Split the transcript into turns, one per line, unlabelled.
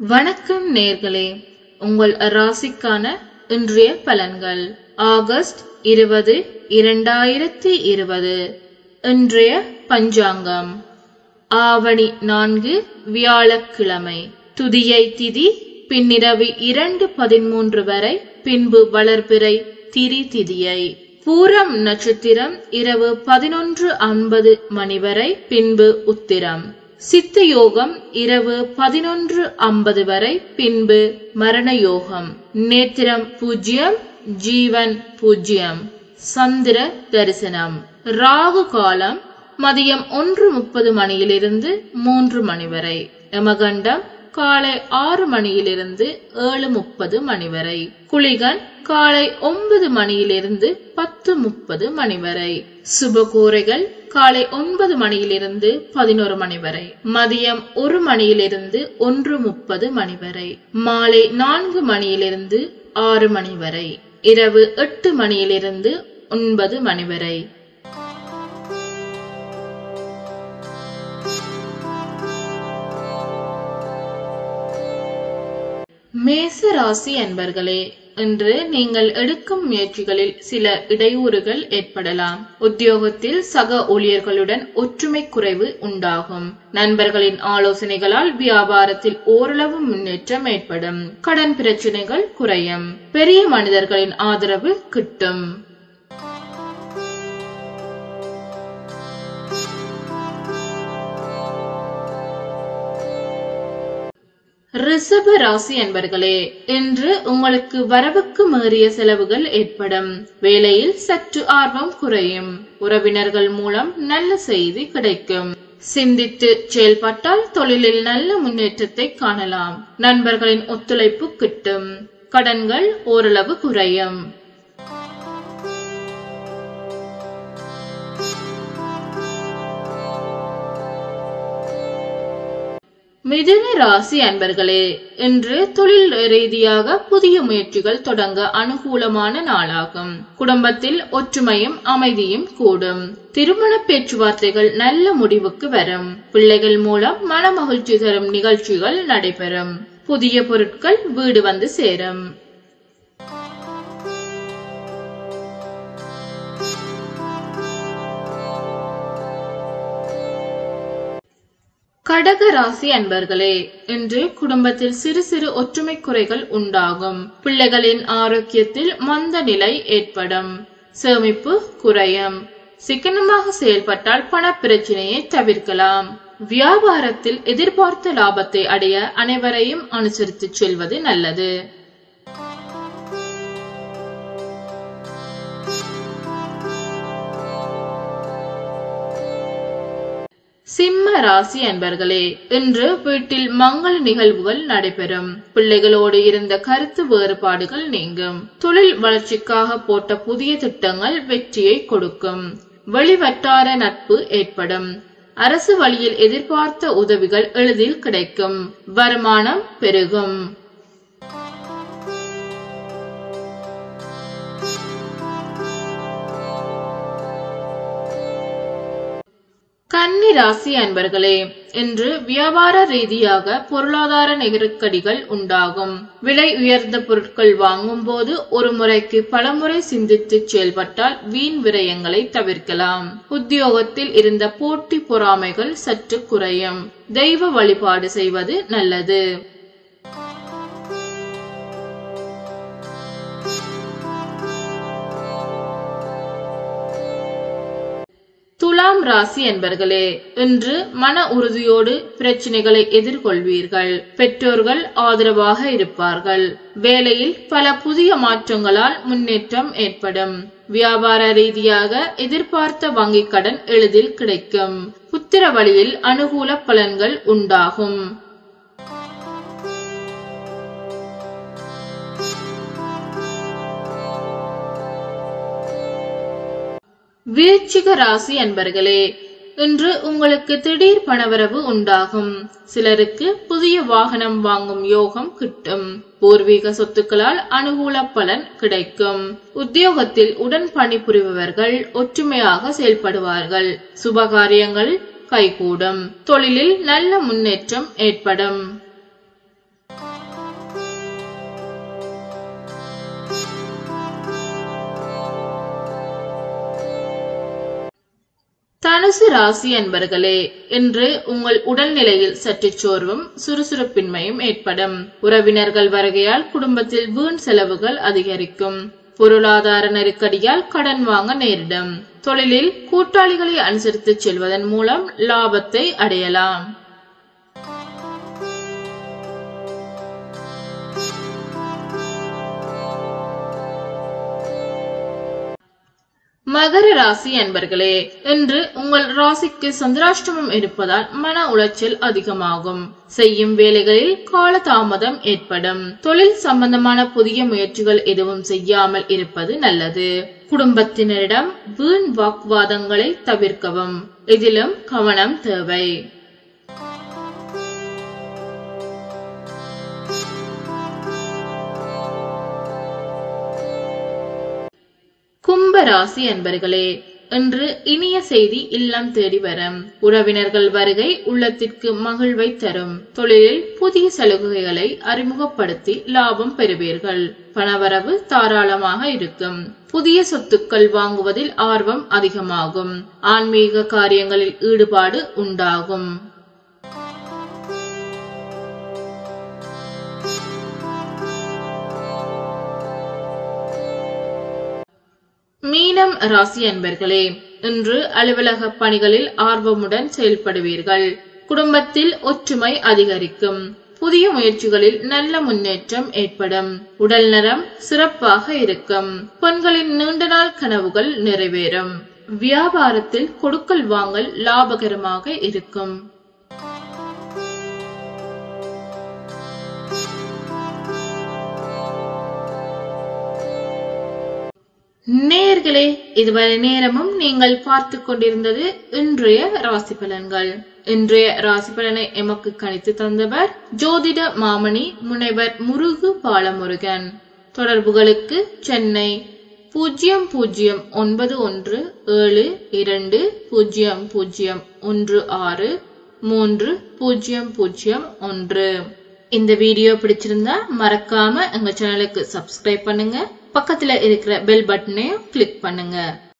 வணக்கம் நேர்களே உங்கள் ராசிக்கான இன்றைய பலன்கள் ஆகஸ்ட் இருபது இரண்டாயிரத்தி இருபது இன்றைய பஞ்சாங்கம் ஆவணி நான்கு வியாழக்கிழமை துதியை திதி பின்னிரவு இரண்டு பதிமூன்று வரை பின்பு வளர்பிறை திரி திதியை பூரம் நட்சத்திரம் இரவு பதினொன்று ஐம்பது மணி வரை பின்பு உத்திரம் சித்த யோகம் இரவு பதினொன்று ஐம்பது வரை பின்பு மரண யோகம் நேத்திரம் பூஜ்யம் ஜீவன் பூஜ்யம் சந்திர தரிசனம் ராகு காலம் மதியம் ஒன்று முப்பது மணியிலிருந்து மூன்று மணி வரை யமகண்டம் காலை ஆறு மணியிலிருந்து ஏழு முப்பது மணி வரை குளிகன் காலை ஒன்பது மணியிலிருந்து பத்து முப்பது மணி வரை சுபகோரைகள் காலை ஒன்பது மணியிலிருந்து பதினோரு மணி வரை மதியம் ஒரு மணியிலிருந்து ஒன்று முப்பது மணி வரை மாலை நான்கு மணியிலிருந்து ஆறு மணி வரை இரவு எட்டு மணியிலிருந்து ஒன்பது மணி வரை மேச ராசி அன்பர்களே இன்று நீங்கள் எடுக்கும் முயற்சிகளில் சில இடையூறுகள் ஏற்படலாம் உத்தியோகத்தில் சக ஊழியர்களுடன் ஒற்றுமை குறைவு உண்டாகும் நண்பர்களின் ஆலோசனைகளால் வியாபாரத்தில் ஓரளவு முன்னேற்றம் ஏற்படும் கடன் பிரச்சனைகள் குறையும் பெரிய மனிதர்களின் ஆதரவு கிட்டும் ரிஷப ராசி அன்பர்களே இன்று உங்களுக்கு வரவுக்கு மீறிய செலவுகள் ஏற்படும் வேலையில் சற்று ஆர்வம் குறையும் உறவினர்கள் மூலம் நல்ல செய்தி கிடைக்கும் சிந்தித்து செயல்பட்டால் தொழிலில் நல்ல முன்னேற்றத்தை காணலாம் நண்பர்களின் ஒத்துழைப்பு கிட்டும் கடன்கள் ஓரளவு குறையும் மிதுன ராசி அன்பர்களே இன்று தொழில் ரீதியாக புதிய முயற்சிகள் தொடங்க அனுகூலமான நாளாகும் குடும்பத்தில் ஒற்றுமையும் அமைதியும் கூடும் திருமண பேச்சுவார்த்தைகள் நல்ல முடிவுக்கு வரும் பிள்ளைகள் மூலம் மன மகிழ்ச்சி தரும் நிகழ்ச்சிகள் நடைபெறும் புதிய பொருட்கள் வீடு வந்து சேரும் கடக ராசி அன்பர்களே இன்று குடும்பத்தில் சிறு சிறு ஒற்றுமை குறைகள் உண்டாகும் பிள்ளைகளின் ஆரோக்கியத்தில் மந்த நிலை ஏற்படும் சேமிப்பு குறையும் சிக்கனமாக செயல்பட்டால் பண பிரச்சனையை தவிர்க்கலாம் வியாபாரத்தில் எதிர்பார்த்த லாபத்தை அடைய அனைவரையும் அனுசரித்து செல்வது நல்லது சிம்ம ராசி அன்பர்களே இன்று வீட்டில் மங்கள நிகழ்வுகள் நடைபெறும் பிள்ளைகளோடு இருந்த கருத்து வேறுபாடுகள் நீங்கும் தொழில் வளர்ச்சிக்காக போட்ட புதிய திட்டங்கள் வெற்றியை கொடுக்கும் வெளிவட்டார நட்பு ஏற்படும் அரசு வழியில் எதிர்பார்த்த உதவிகள் எளிதில் கிடைக்கும் வருமானம் பெருகும் கன்னி ராசி அன்பர்களே இன்று வியாபார ரீதியாக பொருளாதார நெருக்கடிகள் உண்டாகும் விலை உயர்ந்த பொருட்கள் வாங்கும் போது ஒரு முறைக்கு பலமுறை சிந்தித்து செயல்பட்டால் வீண் விரயங்களை தவிர்க்கலாம் உத்தியோகத்தில் இருந்த போட்டி பொறாமைகள் சற்று குறையும் தெய்வ வழிபாடு செய்வது நல்லது துலாம் ராசி என்பர்களே இன்று மன உறுதியோடு பிரச்சனைகளை எதிர்கொள்வீர்கள் பெற்றோர்கள் ஆதரவாக இருப்பார்கள் வேலையில் பல புதிய மாற்றங்களால் முன்னேற்றம் ஏற்படும் வியாபார ரீதியாக எதிர்பார்த்த வங்கிக் கடன் எளிதில் கிடைக்கும் புத்திர வழியில் அனுகூல பலன்கள் உண்டாகும் விருச்சிக ராசி அன்பர்களே இன்று உங்களுக்கு திடீர் பணவரவு உண்டாகும் சிலருக்கு புதிய வாகனம் வாங்கும் யோகம் கிட்டும் பூர்வீக சொத்துக்களால் அனுகூல பலன் கிடைக்கும் உத்தியோகத்தில் உடன் பணிபுரிபவர்கள் ஒற்றுமையாக செயல்படுவார்கள் சுபகாரியங்கள் கைகூடும் தொழிலில் நல்ல முன்னேற்றம் ஏற்படும் தனுசு ராசி அன்பர்களே இன்று உங்கள் உடல்நிலையில் சற்று சோர்வும் சுறுசுறுப்பின்மையும் ஏற்படும் உறவினர்கள் வருகையால் குடும்பத்தில் வீண் செலவுகள் அதிகரிக்கும் பொருளாதார நெருக்கடியால் கடன் வாங்க நேரிடும் தொழிலில் கூட்டாளிகளை அனுசரித்து செல்வதன் மூலம் லாபத்தை அடையலாம் மகர ராசி அன்பர்களே இன்று உங்கள் ராசிக்கு சந்திராஷ்டமம் இருப்பதால் மன உளைச்சல் அதிகமாகும் செய்யும் வேலைகளில் கால தாமதம் ஏற்படும் தொழில் சம்பந்தமான புதிய முயற்சிகள் எதுவும் செய்யாமல் இருப்பது நல்லது குடும்பத்தினரிடம் வீண் வாக்குவாதங்களை தவிர்க்கவும் இதிலும் கவனம் தேவை கும்ப ராசி அன்பர்களே இன்று இனிய செய்தி இல்லம் தேடி வரும் உறவினர்கள் வருகை உள்ளத்திற்கு மகிழ்வை தரும் தொழிலில் புதிய சலுகைகளை அறிமுகப்படுத்தி லாபம் பெறுவீர்கள் பணவரவு தாராளமாக இருக்கும் புதிய சொத்துக்கள் வாங்குவதில் ஆர்வம் அதிகமாகும் ஆன்மீக காரியங்களில் ஈடுபாடு உண்டாகும் மீனம் ராசி அன்பர்களே இன்று அலுவலக பணிகளில் ஆர்வமுடன் செயல்படுவீர்கள் குடும்பத்தில் ஒற்றுமை அதிகரிக்கும் புதிய முயற்சிகளில் நல்ல முன்னேற்றம் ஏற்படும் உடல் நலம் சிறப்பாக இருக்கும் பெண்களின் நீண்ட நாள் கனவுகள் நிறைவேறும் வியாபாரத்தில் கொடுக்கல் வாங்கல் லாபகரமாக இருக்கும் நேர்களே இதுவரை நேரமும் நீங்கள் பார்த்து கொண்டிருந்தது இன்றைய ராசி பலன்கள் இன்றைய ராசி பலனை எமக்கு கணித்து தந்தவர் ஜோதிட மாமணி முனைவர் முருகு பாலமுருகன் தொடர்புகளுக்கு சென்னை பூஜ்ஜியம் பூஜ்ஜியம் ஒன்பது ஒன்று ஏழு இரண்டு பூஜ்ஜியம் பூஜ்ஜியம் ஒன்று ஆறு மூன்று பூஜ்ஜியம் பூஜ்ஜியம் ஒன்று இந்த வீடியோ பிடிச்சிருந்தா மறக்காம எங்க சேனலுக்கு சப்ஸ்கிரைப் பண்ணுங்க பக்கத்துல இருக்கிற பெல் பட்டனையும் கிளிக் பண்ணுங்க